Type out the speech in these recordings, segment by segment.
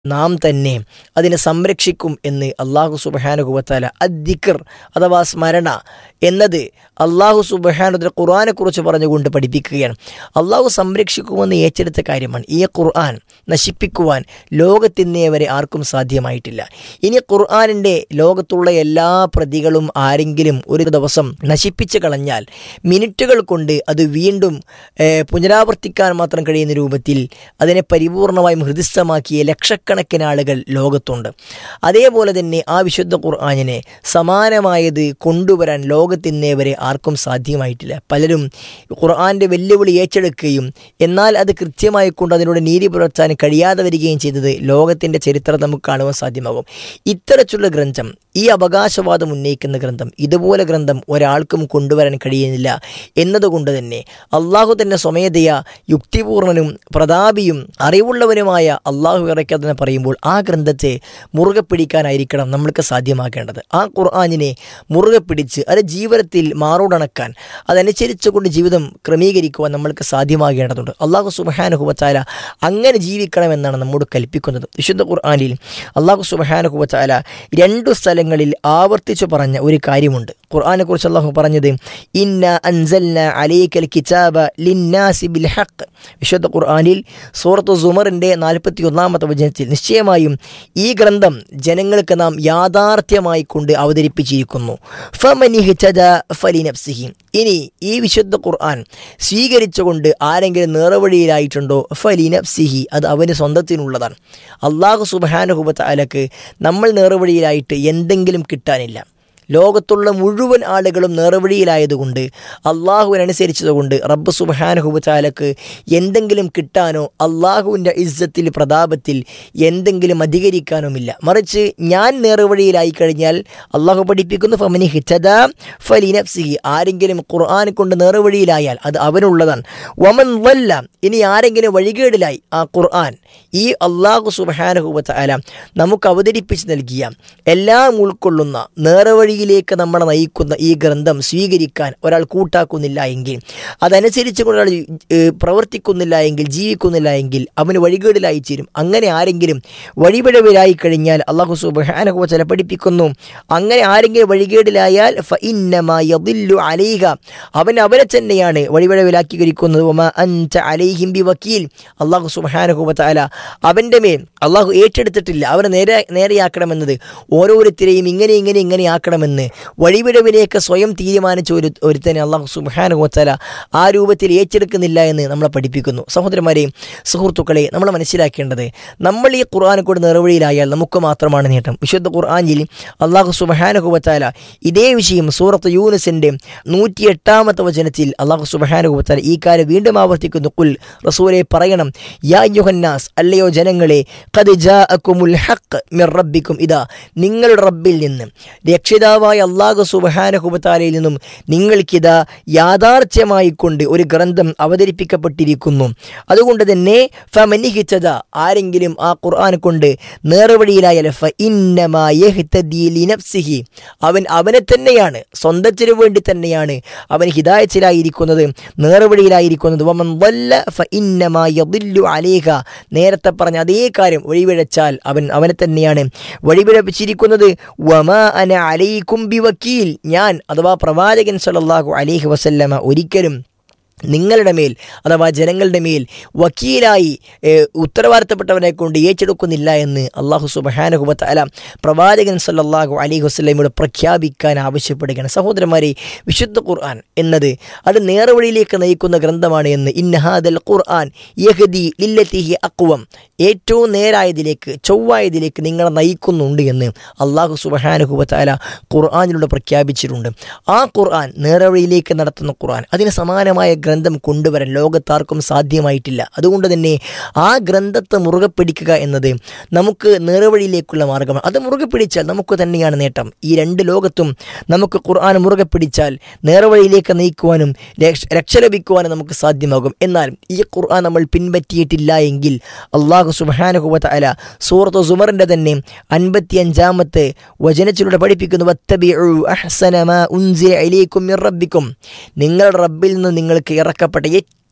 നാം തന്നെ അതിനെ സംരക്ഷിക്കും എന്ന് അള്ളാഹു സുബഹാനുഭവത്താല അദ്ദിക്കർ അഥവാ സ്മരണ എന്നത് അള്ളാഹു സുബഹാനുദ്ര ഖുർആാനെക്കുറിച്ച് പറഞ്ഞുകൊണ്ട് പഠിപ്പിക്കുകയാണ് അള്ളാഹു സംരക്ഷിക്കുമെന്ന് ഏറ്റെടുത്ത കാര്യമാണ് ഈ ഖുർആൻ നശിപ്പിക്കുവാൻ ലോകത്തിന്നേ വരെ ആർക്കും സാധ്യമായിട്ടില്ല ഇനി ഖുർആാനിൻ്റെ ലോകത്തുള്ള എല്ലാ പ്രതികളും ആരെങ്കിലും ഒരു ദിവസം നശിപ്പിച്ച് കളഞ്ഞാൽ മിനിറ്റുകൾ കൊണ്ട് അത് വീണ്ടും ഏഹ്, പുനരാവർത്തിക്കാൻ മാത്രം കഴിയുന്ന രൂപത്തിൽ അതിനെ പരിപൂർണമായും ഹൃദിസ്ഥമാക്കിയ ലക്ഷക്കണക്കിന് ആളുകൾ ലോകത്തുണ്ട് അതേപോലെ തന്നെ ആ വിശുദ്ധ ഖുർആാനിനെ സമാനമായത് കൊണ്ടുവരാൻ ലോകത്തിന്നേ വരെ ആർക്കും സാധ്യമായിട്ടില്ല പലരും ഖുർആാൻ്റെ വെല്ലുവിളി ഏറ്റെടുക്കുകയും എന്നാൽ അത് കൃത്യമായി കൊണ്ട് അതിലൂടെ നീതി പുലർത്താൻ കഴിയാതെ വരികയും ചെയ്തത് ലോകത്തിൻ്റെ ചരിത്രം നമുക്ക് കാണുവാൻ സാധ്യമാകും ഇത്തരത്തിലുള്ള ഗ്രന്ഥം ഈ അവകാശവാദം ഉന്നയിക്കുന്ന ഗ്രന്ഥം ഇതുപോലെ ഗ്രന്ഥം ഒരാൾക്കും കൊണ്ടുവരാൻ കഴിയുന്നില്ല എന്നതുകൊണ്ട് തന്നെ അള്ളാഹു തന്നെ സ്വമേധയ യുക്തിപൂർണനും പ്രതാപിയും അറിവുള്ളവനുമായ അള്ളാഹു ഇറക്കാതെന്ന് പറയുമ്പോൾ ആ ഗ്രന്ഥത്തെ മുറുകെ പിടിക്കാനായിരിക്കണം നമ്മൾക്ക് സാധ്യമാക്കേണ്ടത് ആ ഖുർആാനിനെ മുറുകെ പിടിച്ച് അത് ജീവിതത്തിൽ മാറോടണക്കാൻ അതനുസരിച്ചുകൊണ്ട് ജീവിതം ക്രമീകരിക്കുവാൻ നമ്മൾക്ക് സാധ്യമാകേണ്ടതുണ്ട് അള്ളാഹു സുബഹാനുഹുവച്ചാല അങ്ങനെ ജീവിക്കണമെന്നാണ് നമ്മോട് കൽപ്പിക്കുന്നത് വിശുദ്ധ ഖുർആാനിൽ അള്ളാഹു സുബഹാനുഹുവച്ചാല രണ്ടു സ്ഥലങ്ങളിൽ ആവർത്തിച്ചു പറഞ്ഞ ഒരു കാര്യമുണ്ട് ഖുർആനെ കുറിച്ച് അള്ളാഹു പറഞ്ഞത് ഇന്ന അൻസൽന അലൈക്കൽ കിതാബ ലിന്നാസി ബിൽ ഹഖ് വിശുദ്ധ ഖുർആനിൽ സൂറത്ത് സുമറിൻ്റെ നാൽപ്പത്തി ഒന്നാമത്തെ വചനത്തിൽ നിശ്ചയമായും ഈ ഗ്രന്ഥം ജനങ്ങൾക്ക് നാം യാഥാർത്ഥ്യമായി കൊണ്ട് അവതരിപ്പിച്ചിരിക്കുന്നു ഫമനിഹിച്ചത ഫലിനഫ്സിഹി ഇനി ഈ വിശുദ്ധ ഖുർആൻ സ്വീകരിച്ചുകൊണ്ട് ആരെങ്കിലും നേർവഴിയിലായിട്ടുണ്ടോ ഫലിനഫ്സിഹി അത് അവന് സ്വന്തത്തിനുള്ളതാണ് അള്ളാഹു സുബാനുഹുബത്ത് അലക്ക് നമ്മൾ നേർവഴിയിലായിട്ട് എന്തെങ്കിലും കിട്ടാനില്ല ലോകത്തുള്ള മുഴുവൻ ആളുകളും നേർവഴിയിലായതുകൊണ്ട് അള്ളാഹുവിനനുസരിച്ചതുകൊണ്ട് റബ്ബ് സുബാനുഹുബാലക്ക് എന്തെങ്കിലും കിട്ടാനോ അള്ളാഹുവിൻ്റെ ഇസ്സത്തിൽ പ്രതാപത്തിൽ എന്തെങ്കിലും അധികരിക്കാനുമില്ല മറിച്ച് ഞാൻ നേർവഴിയിലായി കഴിഞ്ഞാൽ അള്ളാഹു പഠിപ്പിക്കുന്നു ഫമനി ഹിച്ചത ഫലിനഫ്സിഹി ആരെങ്കിലും ഖുർആൻ കൊണ്ട് നേർവഴിയിലായാൽ അത് അവനുള്ളതാണ് വമൻ വല്ല ഇനി ആരെങ്കിലും വഴികേടിലായി ആ ഖുർആൻ ഈ അള്ളാഹു സുബാനുഹുബത്ത് അല നമുക്ക് അവതരിപ്പിച്ച് നൽകിയ എല്ലാം ഉൾക്കൊള്ളുന്ന നേർവഴിയിലേക്ക് നമ്മളെ നയിക്കുന്ന ഈ ഗ്രന്ഥം സ്വീകരിക്കാൻ ഒരാൾ കൂട്ടാക്കുന്നില്ല എങ്കിൽ അതനുസരിച്ച് കൊണ്ട് ഒരാൾ ഏഹ്, പ്രവർത്തിക്കുന്നില്ല എങ്കിൽ ജീവിക്കുന്നില്ല എങ്കിൽ അവന് വഴികേടിലായി ചേരും അങ്ങനെ ആരെങ്കിലും വഴിപിഴവിലായി കഴിഞ്ഞാൽ അള്ളാഹു സുബാനുഹുബത്ത് പഠിപ്പിക്കുന്നു അങ്ങനെ ആരെങ്കിലും വഴികേടിലായാൽ ഫ ഇന്നമാ യദില്ലു അലൈഹ അവൻ അവനെ തന്നെയാണ് വഴിപിഴവിലാക്കിയിരിക്കുന്നത് വമാ അൻത അലൈഹിം ബി വക്കീൽ അള്ളാഹു സുബാനുഹുബത്ത് അല അവൻ്റെ മേൽ അള്ളാഹു ഏറ്റെടുത്തിട്ടില്ല അവനെ നേരെ നേരെയാക്കണമെന്നത് ഓരോരുത്തരെയും ഇങ്ങനെ ഇങ്ങനെ ഇങ്ങനെ ആക്കണമെന്ന് വഴിവിടവിലേക്ക് സ്വയം തീരുമാനിച്ച ഒരു ഒരുത്തനെ അള്ളാഹു സുബാനുഹുവത്തല ആ രൂപത്തിൽ ഏറ്റെടുക്കുന്നില്ല എന്ന് നമ്മളെ പഠിപ്പിക്കുന്നു സഹോദരന്മാരെ സുഹൃത്തുക്കളെ നമ്മൾ മനസ്സിലാക്കേണ്ടത് നമ്മൾ ഈ ഖുർആൻ കൂടെ നിറവഴിയിലായാൽ നമുക്ക് മാത്രമാണ് നേട്ടം വിശുദ്ധ ഖുർആാനിൽ അള്ളാഹു സുബാനുഹുവത്താല ഇതേ വിഷയം സൂറത്ത് യൂനുസിൻ്റെ നൂറ്റി എട്ടാമത്തെ വചനത്തിൽ അള്ളാഹു സുബാനുഹുവത്താല ഈ കാര്യം വീണ്ടും ആവർത്തിക്കുന്നു കുൽ റസൂലെ പറയണം യാ യുഹന്നാസ് അല്ലയോ ജനങ്ങളെ ഖദ് ജാഅക്കുമുൽ ഹഖ് മിർ റബ്ബിക്കും ഇതാ നിങ്ങളുടെ റബ്ബിൽ നിന്ന് രക്ഷിതാവായ അള്ളാഹു സുബഹാനഹുബത്താലയിൽ നിന്നും നിങ്ങൾക്കിതാ യാഥാർത്ഥ്യമായി കൊണ്ട് ഒരു ഗ്രന്ഥം അവതരിപ്പിക്കപ്പെട്ടിരിക്കുന്നു അതുകൊണ്ട് തന്നെ ഫമനിഹിച്ചത ആരെങ്കിലും ആ ഖുർആൻ കൊണ്ട് നേർവഴിയിലായാൽ ഫ ഇന്നമാ യഹ്തദി ലിനഫ്സിഹി അവൻ അവനെ തന്നെയാണ് സ്വന്തത്തിന് വേണ്ടി തന്നെയാണ് അവൻ ഹിദായത്തിലായിരിക്കുന്നത് നേർവഴിയിലായിരിക്കുന്നത് വമൻ വല്ല ഫ ഇന്നമാ യദില്ലു അലൈഹ നേരത്തെ പറഞ്ഞ അതേ കാര്യം വഴിപിഴച്ചാൽ അവൻ അവനെ തന്നെയാണ് വഴിപിഴപ്പിച്ചിരിക്കുന്നത് വമാ അന അലൈക്കും ബി വക്കീൽ ഞാൻ അഥവാ പ്രവാചകൻ സല്ലല്ലാഹു അലൈഹി വസല്ലമ ഒരിക്കലും നിങ്ങളുടെ മേൽ അഥവാ ജനങ്ങളുടെ മേൽ വക്കീലായി ഏഹ്, ഉത്തരവാദിത്തപ്പെട്ടവനെ കൊണ്ട് ഏറ്റെടുക്കുന്നില്ല എന്ന് അള്ളാഹു സുബഹാനുഹുബത്ത് അല പ്രവാചകൻ സല്ലല്ലാഹു അലൈഹി വസ്ലമയോട് പ്രഖ്യാപിക്കാൻ ആവശ്യപ്പെടുകയാണ് സഹോദരന്മാരെ വിശുദ്ധ ഖുർആൻ എന്നത് അത് നേർവഴിയിലേക്ക് നയിക്കുന്ന ഗ്രന്ഥമാണ് എന്ന് ഇന്നഹാദൽ ഖുർആൻ യഹദി ലില്ലത്തിഹി അക്വം ഏറ്റവും നേരായതിലേക്ക് ചൊവ്വായതിലേക്ക് നിങ്ങളെ നയിക്കുന്നുണ്ട് എന്ന് അള്ളാഹു സുബഹാനുഹുബത്ത് അല ഖുർആാനിലൂടെ പ്രഖ്യാപിച്ചിട്ടുണ്ട് ആ ഖുർആൻ നേർവഴിയിലേക്ക് നടത്തുന്ന ഖുർആൻ അതിന് സമാനമായ ഗ്രന്ഥം കൊണ്ടുവരാൻ ലോകത്താർക്കും സാധ്യമായിട്ടില്ല അതുകൊണ്ട് തന്നെ ആ ഗ്രന്ഥത്തെ മുറുകെ പിടിക്കുക എന്നത് നമുക്ക് നേർവഴിയിലേക്കുള്ള മാർഗമാണ് അത് മുറുകെ പിടിച്ചാൽ നമുക്ക് തന്നെയാണ് നേട്ടം ഈ രണ്ട് ലോകത്തും നമുക്ക് ഖുർആൻ മുറുകെ പിടിച്ചാൽ നേർവഴിയിലേക്ക് നയിക്കുവാനും രക്ഷ രക്ഷ ലഭിക്കുവാനും നമുക്ക് സാധ്യമാകും എന്നാൽ ഈ ഖുർആൻ നമ്മൾ പിൻപറ്റിയിട്ടില്ല എങ്കിൽ അള്ളാഹു സുബാനുഹുവത്ത അല സൂറത്ത് സുമറിൻ്റെ തന്നെ അൻപത്തി അഞ്ചാമത്തെ വചനത്തിലൂടെ പഠിപ്പിക്കുന്നു "വത്തബിഉ അഹ്സന മാ ഉൻസില ഇലൈക്കും മിർ റബ്ബിക്കും നിങ്ങളുടെ റബ്ബിൽ നിന്ന് നിങ്ങൾക്ക് ഇറക്കപ്പെട്ട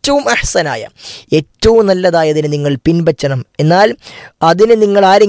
ഏറ്റവും അഹ്സനായ ഏറ്റവും നല്ലതായതിനെ നിങ്ങൾ പിൻപറ്റണം എന്നാൽ അതിന് നിങ്ങൾ ആരെങ്കിലും